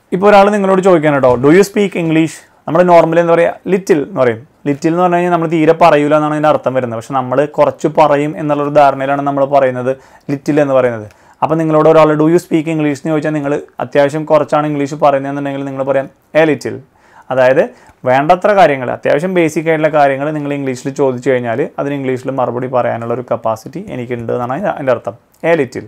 ഇപ്പോൾ ഒരാൾ നിങ്ങളോട് ചോദിക്കാൻ കേട്ടോ ഡു യു സ്പീക്ക് ഇംഗ്ലീഷ് നമ്മൾ നോർമലി എന്താ പറയുക ലിറ്റിൽ എന്ന് പറയും ലിറ്റിൽ എന്ന് പറഞ്ഞു കഴിഞ്ഞാൽ നമ്മൾ തീരെ പറയൂല എന്നാണ് അതിൻ്റെ അർത്ഥം വരുന്നത് പക്ഷെ നമ്മൾ കുറച്ച് പറയും എന്നുള്ളൊരു ധാരണയിലാണ് നമ്മൾ പറയുന്നത് ലിറ്റിൽ എന്ന് പറയുന്നത് അപ്പോൾ നിങ്ങളോട് ഒരാൾ ഡു യു സ്പീക്ക് ഇംഗ്ലീഷ് എന്ന് ചോദിച്ചാൽ നിങ്ങൾ അത്യാവശ്യം കുറച്ചാണ് ഇംഗ്ലീഷ് പറയുന്നതെന്നുണ്ടെങ്കിൽ നിങ്ങൾ പറയാം എ ലിറ്റിൽ അതായത് വേണ്ടത്ര കാര്യങ്ങൾ അത്യാവശ്യം ബേസിക് ആയിട്ടുള്ള കാര്യങ്ങൾ നിങ്ങൾ ഇംഗ്ലീഷിൽ ചോദിച്ചു കഴിഞ്ഞാൽ അതിന് ഇംഗ്ലീഷിൽ മറുപടി പറയാനുള്ള ഒരു കപ്പാസിറ്റി എനിക്കുണ്ട് എന്നാണ് അതിൻ്റെ അർത്ഥം എ ലിറ്റിൽ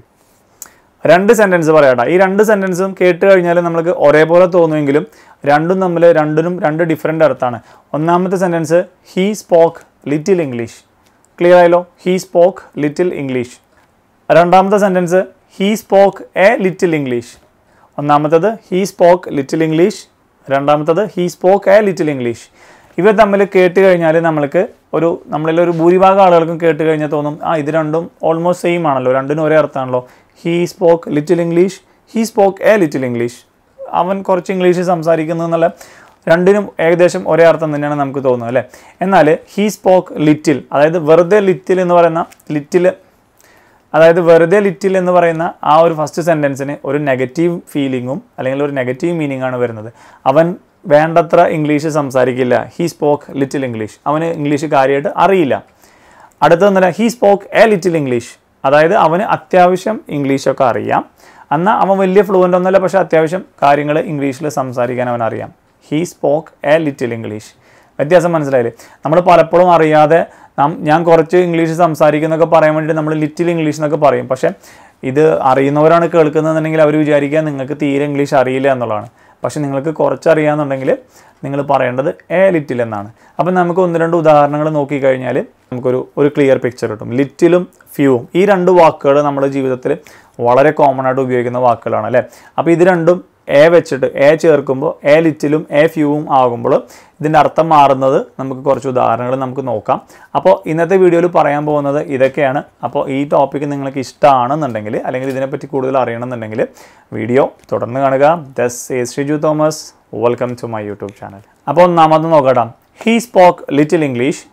രണ്ട് സെൻറ്റൻസ് പറയാട്ടോ ഈ രണ്ട് സെൻറ്റൻസും കേട്ട് കഴിഞ്ഞാൽ നമുക്ക് ഒരേപോലെ തോന്നുമെങ്കിലും രണ്ടും തമ്മിൽ രണ്ടിനും രണ്ട് ഡിഫറെൻ്റ് അർത്ഥമാണ് ഒന്നാമത്തെ sentence he spoke little English clear ആയല്ലോ ഹീ സ്പോക്ക് ലിറ്റിൽ ഇംഗ്ലീഷ് രണ്ടാമത്തെ sentence he spoke a little English ഒന്നാമത്തത് ഹീ സ്പോക്ക് ലിറ്റിൽ ഇംഗ്ലീഷ് രണ്ടാമത്തത് he spoke a little English ഇവ തമ്മിൽ കേട്ട് കഴിഞ്ഞാൽ നമ്മൾക്ക് ഒരു നമ്മളിൽ ഒരു ഭൂരിഭാഗം ആളുകൾക്കും കേട്ട് കഴിഞ്ഞാൽ തോന്നും ആ ഇത് രണ്ടും ഓൾമോസ്റ്റ് സെയിം ആണല്ലോ രണ്ടിനും ഒരേ അർത്ഥമാണല്ലോ he spoke little English he spoke a little English അവൻ കുറച്ച് ഇംഗ്ലീഷ് സംസാരിക്കുന്നു എന്നുള്ള രണ്ടിനും ഏകദേശം ഒരേ അർത്ഥം തന്നെയാണ് നമുക്ക് തോന്നുന്നത് അല്ലേ എന്നാൽ ഹീ സ്പോക്ക് ലിറ്റിൽ അതായത് വെറുതെ ലിറ്റിൽ എന്ന് പറയുന്ന ലിറ്റിൽ അതായത് വെറുതെ ലിറ്റിൽ എന്ന് പറയുന്ന ആ ഒരു ഫസ്റ്റ് സെൻറ്റൻസിന് ഒരു നെഗറ്റീവ് ഫീലിങ്ങും അല്ലെങ്കിൽ ഒരു നെഗറ്റീവ് മീനിങ് ആണ് വരുന്നത് അവൻ വേണ്ടത്ര ഇംഗ്ലീഷ് സംസാരിക്കില്ല ഹീ സ്പോക്ക് ലിറ്റിൽ ഇംഗ്ലീഷ് അവന് ഇംഗ്ലീഷ് കാര്യമായിട്ട് അറിയില്ല അടുത്തത് എന്താ he spoke a little English അതായത് അവന് അത്യാവശ്യം ഇംഗ്ലീഷൊക്കെ അറിയാം എന്നാൽ അവൻ വലിയ ഫ്ലുവൻ്റ് ഒന്നുമല്ല പക്ഷേ അത്യാവശ്യം കാര്യങ്ങൾ ഇംഗ്ലീഷിൽ സംസാരിക്കാൻ അവൻ അറിയാം he spoke a little English വ്യത്യാസം മനസ്സിലായില്ലേ നമ്മൾ പലപ്പോഴും അറിയാതെ നാം ഞാൻ കുറച്ച് ഇംഗ്ലീഷ് സംസാരിക്കുന്നൊക്കെ പറയാൻ വേണ്ടി നമ്മൾ ലിറ്റിൽ ഇംഗ്ലീഷ് എന്നൊക്കെ പറയും പക്ഷേ ഇത് അറിയുന്നവരാണ് കേൾക്കുന്നതെന്നുണ്ടെങ്കിൽ അവർ വിചാരിക്കുക നിങ്ങൾക്ക് തീരെ ഇംഗ്ലീഷ് അറിയില്ല എന്നുള്ളതാണ് പക്ഷെ നിങ്ങൾക്ക് കുറച്ച് അറിയാമെന്നുണ്ടെങ്കിൽ നിങ്ങൾ പറയേണ്ടത് എ ലിറ്റിൽ എന്നാണ് അപ്പം നമുക്ക് ഒന്ന് രണ്ട് ഉദാഹരണങ്ങൾ നോക്കിക്കഴിഞ്ഞാൽ നമുക്കൊരു ഒരു ക്ലിയർ പിക്ചർ കിട്ടും ലിറ്റിലും ഫ്യൂവും ഈ രണ്ട് വാക്കുകൾ നമ്മുടെ ജീവിതത്തിൽ വളരെ കോമൺ ആയിട്ട് ഉപയോഗിക്കുന്ന വാക്കുകളാണ് അല്ലേ അപ്പോൾ ഇത് രണ്ടും എ വെച്ചിട്ട് എ ചേർക്കുമ്പോൾ എ ലിറ്റിലും എ ഫ്യൂവും ആകുമ്പോൾ ഇതിൻ്റെ അർത്ഥം മാറുന്നത് നമുക്ക് കുറച്ച് ഉദാഹരണങ്ങൾ നമുക്ക് നോക്കാം അപ്പോൾ ഇന്നത്തെ വീഡിയോയിൽ പറയാൻ പോകുന്നത് ഇതൊക്കെയാണ് അപ്പോൾ ഈ ടോപ്പിക്ക് നിങ്ങൾക്ക് ഇഷ്ടമാണെന്നുണ്ടെങ്കിൽ അല്ലെങ്കിൽ ഇതിനെപ്പറ്റി കൂടുതൽ അറിയണമെന്നുണ്ടെങ്കിൽ വീഡിയോ തുടർന്ന് കാണുക this is Shiju Thomas welcome to my YouTube channel അപ്പോൾ ഒന്നാമത് നോക്കട്ടാം ഹീ സ്പോക്ക് ലിറ്റിൽ ഇംഗ്ലീഷ്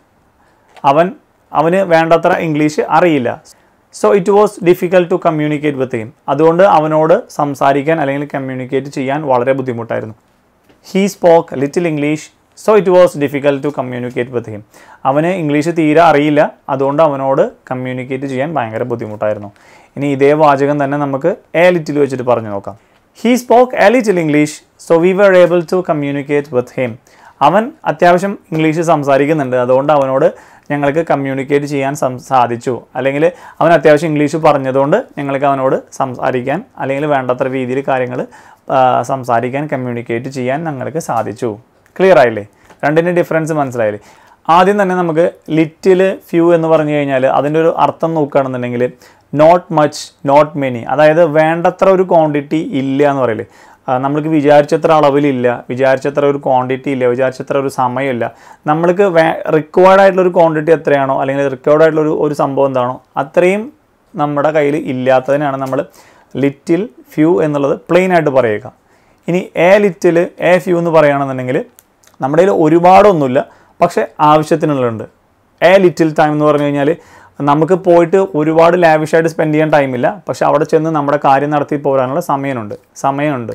അവൻ അവന് വേണ്ടത്ര ഇംഗ്ലീഷ് അറിയില്ല so it was difficult to communicate with him അതുകൊണ്ട് അവനോട് സംസാരിക്കാൻ അല്ലെങ്കിൽ കമ്മ്യൂണിക്കേറ്റ് ചെയ്യാൻ വളരെ ബുദ്ധിമുട്ടായിരുന്നു he spoke little English so it was difficult to communicate with him അവന് ഇംഗ്ലീഷ് തീരെ അറിയില്ല അതുകൊണ്ട് അവനോട് കമ്മ്യൂണിക്കേറ്റ് ചെയ്യാൻ ഭയങ്കര ബുദ്ധിമുട്ടായിരുന്നു ഇനി ഇതേ വാചകം തന്നെ നമുക്ക് എ ലിറ്റിൽ വെച്ചിട്ട് പറഞ്ഞു നോക്കാം he spoke a little English so we were able to communicate with him അവൻ അത്യാവശ്യം ഇംഗ്ലീഷ് സംസാരിക്കുന്നുണ്ട് അതുകൊണ്ട് അവനോട് ഞങ്ങൾക്ക് കമ്മ്യൂണിക്കേറ്റ് ചെയ്യാൻ സം സാധിച്ചു അല്ലെങ്കിൽ അവൻ അത്യാവശ്യം ഇംഗ്ലീഷ് പറഞ്ഞതുകൊണ്ട് ഞങ്ങൾക്ക് അവനോട് സംസാരിക്കാൻ അല്ലെങ്കിൽ വേണ്ടത്ര രീതിയിൽ കാര്യങ്ങൾ സംസാരിക്കാൻ കമ്മ്യൂണിക്കേറ്റ് ചെയ്യാൻ ഞങ്ങൾക്ക് സാധിച്ചു ക്ലിയർ ആയില്ലേ രണ്ടിൻ്റെ ഡിഫറൻസ് മനസ്സിലായില്ലേ ആദ്യം തന്നെ നമുക്ക് ലിറ്റിൽ ഫ്യൂ എന്ന് പറഞ്ഞു കഴിഞ്ഞാൽ അതിൻ്റെ ഒരു അർത്ഥം നോക്കുകയാണെന്നുണ്ടെങ്കിൽ നോട്ട് മച്ച് നോട്ട് മെനി അതായത് വേണ്ടത്ര ഒരു ക്വാണ്ടിറ്റി ഇല്ല എന്ന് പറയില്ലേ ആ, നമ്മൾക്ക് വിചാരിച്ചത്ര അളവിലില്ല വിചാരിച്ചത്ര ഒരു ക്വാണ്ടിറ്റി ഇല്ല വിചാരിച്ചത്ര ഒരു സമയമില്ല നമ്മൾക്ക് വേ റിക്വയർഡ് ആയിട്ടുള്ള ഒരു ക്വാണ്ടിറ്റി എത്രയാണോ അല്ലെങ്കിൽ റിക്വയർഡ് ആയിട്ടുള്ള ഒരു ഒരു സംഭവം എന്താണോ അത്രയും നമ്മുടെ കയ്യിൽ ഇല്ലാത്തതിനാണ് നമ്മൾ ലിറ്റിൽ ഫ്യൂ എന്നുള്ളത് പ്ലെയിൻ ആയിട്ട് പറയുക ഇനി എ ലിറ്റിൽ എ ഫ്യൂ എന്ന് പറയുകയാണെന്നുണ്ടെങ്കിൽ നമ്മുടെ കയ്യിൽ ഒരുപാടൊന്നുമില്ല പക്ഷേ ആവശ്യത്തിനുള്ളുണ്ട് എ ലിറ്റിൽ ടൈം എന്ന് പറഞ്ഞു കഴിഞ്ഞാൽ നമുക്ക് പോയിട്ട് ഒരുപാട് ലാവിഷായിട്ട് സ്പെൻഡ് ചെയ്യാൻ ടൈമില്ല പക്ഷെ അവിടെ ചെന്ന് നമ്മുടെ കാര്യം നടത്തി പോരാനുള്ള സമയമുണ്ട് സമയമുണ്ട്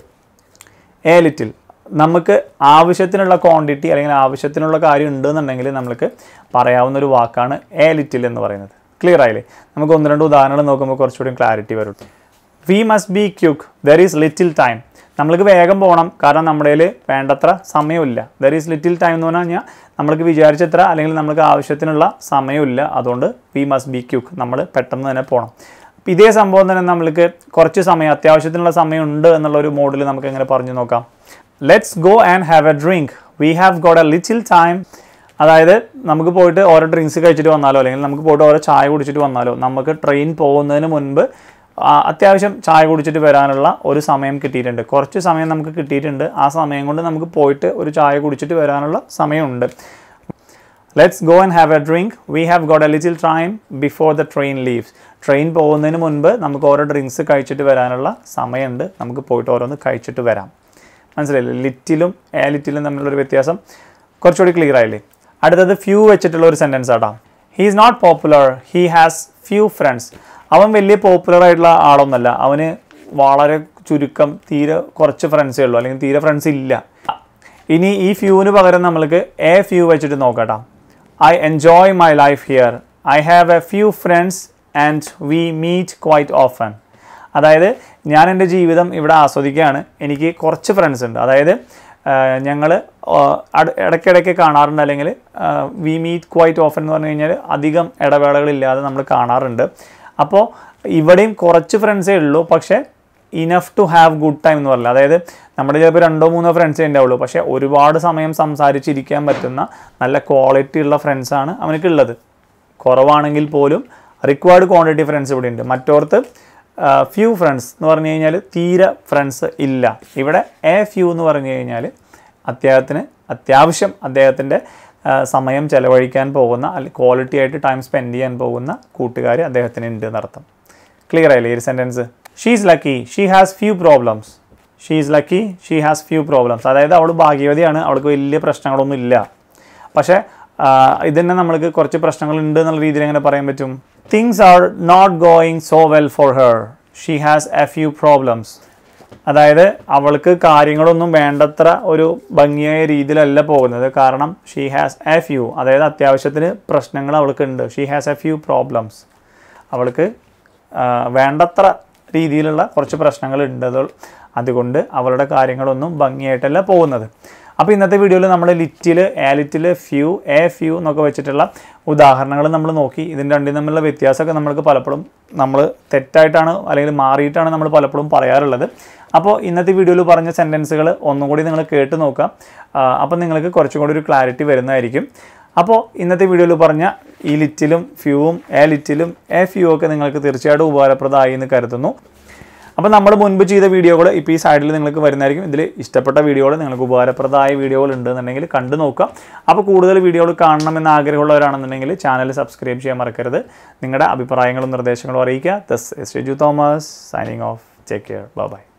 എ ലിറ്റിൽ നമുക്ക് ആവശ്യത്തിനുള്ള ക്വാണ്ടിറ്റി അല്ലെങ്കിൽ ആവശ്യത്തിനുള്ള കാര്യം ഉണ്ടെന്നുണ്ടെങ്കിൽ നമുക്ക് പറയാവുന്ന ഒരു വാക്കാണ് എ ലിറ്റിൽ എന്ന് പറയുന്നത് ക്ലിയർ ആയില്ലേ നമുക്ക് ഒന്ന് രണ്ട് ഉദാഹരണങ്ങൾ നോക്കുമ്പോൾ കുറച്ചുകൂടി ക്ലാരിറ്റി വരും we must be quick there is little time നമ്മൾക്ക് വേഗം പോകണം കാരണം നമ്മുടെ കയ്യിൽ വേണ്ടത്ര സമയമില്ല ദർ ഈസ് ലിറ്റിൽ ടൈം എന്ന് പറഞ്ഞു കഴിഞ്ഞാൽ നമ്മൾക്ക് വിചാരിച്ചത്ര അല്ലെങ്കിൽ നമുക്ക് ആവശ്യത്തിനുള്ള സമയമില്ല അതുകൊണ്ട് വി മസ്റ്റ് ബി ക്യുക്ക് നമ്മൾ പെട്ടെന്ന് തന്നെ പോകണം അപ്പം ഇതേ സംഭവം തന്നെ നമ്മൾക്ക് കുറച്ച് സമയം അത്യാവശ്യത്തിനുള്ള സമയം ഉണ്ട് എന്നുള്ള ഒരു മോഡിൽ നമുക്ക് എങ്ങനെ പറഞ്ഞു നോക്കാം let's go and have a drink we have got a little time അതായത് നമുക്ക് പോയിട്ട് ഓരോ ഡ്രിങ്ക്സ് കഴിച്ചിട്ട് വന്നാലോ അല്ലെങ്കിൽ നമുക്ക് പോയിട്ട് ഓരോ ചായ കുടിച്ചിട്ട് വന്നാലോ നമുക്ക് ട്രെയിൻ പോകുന്നതിന് മുൻപ് ആ, അത്യാവശ്യം ചായ കുടിച്ചിട്ട് വരാനുള്ള ഒരു സമയം കിട്ടിയിട്ടുണ്ട് കുറച്ച് സമയം നമുക്ക് കിട്ടിയിട്ടുണ്ട് ആ സമയം കൊണ്ട് നമുക്ക് പോയിട്ട് ഒരു ചായ കുടിച്ചിട്ട് വരാനുള്ള സമയമുണ്ട് let's go and have a drink we have got a little time before the train leaves train പോകുന്നതിന് മുൻപ് നമുക്ക് ഓരോ ഡ്രിങ്ക്സ് കഴിച്ചിട്ട് വരാനുള്ള സമയമുണ്ട് നമുക്ക് പോയിട്ട് ഓരോന്ന് കഴിച്ചിട്ട് വരാം മനസ്സിലായില്ലേ ലിറ്റിലും എ ലിറ്റിലും തമ്മിലുള്ളൊരു വ്യത്യാസം കുറച്ചുകൂടി ക്ലിയർ ആയില്ലേ അടുത്തത് ഫ്യൂ വെച്ചിട്ടുള്ള ഒരു സെൻറ്റൻസ് ആട്ടാ he is not popular he has few friends അവൻ വലിയ പോപ്പുലർ ആയിട്ടുള്ള ആളൊന്നല്ല അവന് വളരെ ചുരുക്കം തീരെ കുറച്ച് ഫ്രണ്ട്സേ ഉള്ളൂ അല്ലെങ്കിൽ തീരെ ഫ്രണ്ട്സ് ഇല്ല ഇനി ഈ ഫ്യൂവിന് പകരം നമ്മൾക്ക് എ ഫ്യൂ വെച്ചിട്ട് നോക്കട്ടാം I enjoy my life here I have a few friends and we meet quite often അതായത് ഞാൻ എൻ്റെ ജീവിതം ഇവിടെ ആസ്വദിക്കുകയാണ് എനിക്ക് കുറച്ച് ഫ്രണ്ട്സ് ഉണ്ട് അതായത് ഞങ്ങൾ ഇടയ്ക്കിടയ്ക്ക് കാണാറുണ്ട് അല്ലെങ്കിൽ വി മീറ്റ് ക്വൈറ്റ് ഓഫൻ എന്ന് പറഞ്ഞു കഴിഞ്ഞാൽ അധികം ഇടവേളകളില്ലാതെ നമ്മൾ കാണാറുണ്ട് അപ്പോൾ ഇവിടെയും കുറച്ച് ഫ്രണ്ട്സേ ഉള്ളൂ പക്ഷേ enough to have good time എന്ന് പറഞ്ഞില്ല അതായത് നമ്മുടെ ചിലപ്പോൾ രണ്ടോ മൂന്നോ ഫ്രണ്ട്സേ ഉണ്ടാവുള്ളൂ പക്ഷേ ഒരുപാട് സമയം സംസാരിച്ചിരിക്കാൻ പറ്റുന്ന നല്ല ക്വാളിറ്റി ഉള്ള ഫ്രണ്ട്സാണ് അവനക്കുള്ളത് കുറവാണെങ്കിൽ പോലും റിക്വയർഡ് ക്വാണ്ടിറ്റി ഫ്രണ്ട്സ് ഇവിടെ ഉണ്ട് മറ്റോർത്ത് ഫ്യൂ ഫ്രണ്ട്സ് എന്ന് പറഞ്ഞു കഴിഞ്ഞാൽ തീരെ ഫ്രണ്ട്സ് ഇല്ല ഇവിടെ എ ഫ്യൂ എന്ന് പറഞ്ഞു കഴിഞ്ഞാൽ അദ്ദേഹത്തിന് അത്യാവശ്യം അദ്ദേഹത്തിൻ്റെ സമയം ചെലവഴിക്കാൻ പോകുന്ന അല്ലെങ്കിൽ ക്വാളിറ്റി ആയിട്ട് ടൈം സ്പെൻഡ് ചെയ്യാൻ പോകുന്ന കൂട്ടുകാർ അദ്ദേഹത്തിന് ഉണ്ട് എന്നർത്ഥം ക്ലിയർ ആയില്ലേ ഈ ഒരു sentence she's lucky she has few problems she's lucky she has few problems അതായത് അവൾ ഭാഗ്യവതിയാണ് അവൾക്ക് വലിയ പ്രശ്നങ്ങളൊന്നും ഇല്ല പക്ഷേ ഇതന്നെ നമ്മൾക്ക് കുറച്ച് പ്രശ്നങ്ങളുണ്ട് എന്നുള്ള രീതിയിൽ എങ്ങനെ പറയാൻ പറ്റും things are not going so well for her she has a few problems അതായത് അവൾക്ക് കാര്യങ്ങളൊന്നും വേണ്ടത്ര ഒരു ഭംഗിയായ രീതിയിലല്ല പോകുന്നത് കാരണം ഷീ ഹാസ് എ ഫ്യൂ അതായത് അത്യാവശ്യത്തിന് പ്രശ്നങ്ങൾ അവൾക്ക് ഉണ്ട് she has a few problems അവൾക്ക് വേണ്ടത്ര രീതിയിലുള്ള കുറച്ച് പ്രശ്നങ്ങളുണ്ട് അതുകൊണ്ട് അവളുടെ കാര്യങ്ങളൊന്നും ഭംഗിയായിട്ടല്ല പോകുന്നത് അപ്പോൾ ഇന്നത്തെ വീഡിയോയിൽ നമ്മൾ little a little few a few എന്നൊക്കെ വെച്ചിട്ടുള്ള ഉദാഹരണങ്ങൾ നമ്മൾ നോക്കി ഇതിൻ്റെ രണ്ടും തമ്മിലുള്ള വ്യത്യാസമൊക്കെ നമ്മൾക്ക് പലപ്പോഴും നമ്മൾ തെറ്റായിട്ടാണ് അല്ലെങ്കിൽ മാറിയിട്ടാണ് നമ്മൾ പലപ്പോഴും പറയാറുള്ളത് അപ്പോൾ ഇന്നത്തെ വീഡിയോയിൽ പറഞ്ഞ സെൻറ്റൻസുകൾ ഒന്നും കൂടി നിങ്ങൾ കേട്ട് നോക്കാം അപ്പോൾ നിങ്ങൾക്ക് കുറച്ചും കൂടി ഒരു ക്ലാരിറ്റി വരുന്നതായിരിക്കും അപ്പോൾ ഇന്നത്തെ വീഡിയോയിൽ പറഞ്ഞ ഈ ലിറ്റിലും ഫ്യൂവും എ ലിറ്റിലും എ ഫ്യൂ ഒക്കെ നിങ്ങൾക്ക് തീർച്ചയായിട്ടും ഉപകാരപ്രദമായി എന്ന് കരുതുന്നു അപ്പോൾ നമ്മൾ മുൻപ് ചെയ്ത വീഡിയോകൾ ഇപ്പോൾ ഈ സൈഡിൽ നിങ്ങൾക്ക് വരുന്നതായിരിക്കും ഇതിൽ ഇഷ്ടപ്പെട്ട വീഡിയോകൾ നിങ്ങൾക്ക് ഉപകാരപ്രദമായ വീഡിയോകൾ ഉണ്ടെന്നുണ്ടെങ്കിൽ കണ്ടു നോക്കാം അപ്പോൾ കൂടുതൽ വീഡിയോകൾ കാണണമെന്ന് ആഗ്രഹമുള്ളവരാണെന്നുണ്ടെങ്കിൽ ചാനൽ സബ്സ്ക്രൈബ് ചെയ്യാൻ മറക്കരുത് നിങ്ങളുടെ അഭിപ്രായങ്ങളും നിർദ്ദേശങ്ങളും അറിയിക്കുക this is Shiju Thomas signing off take care by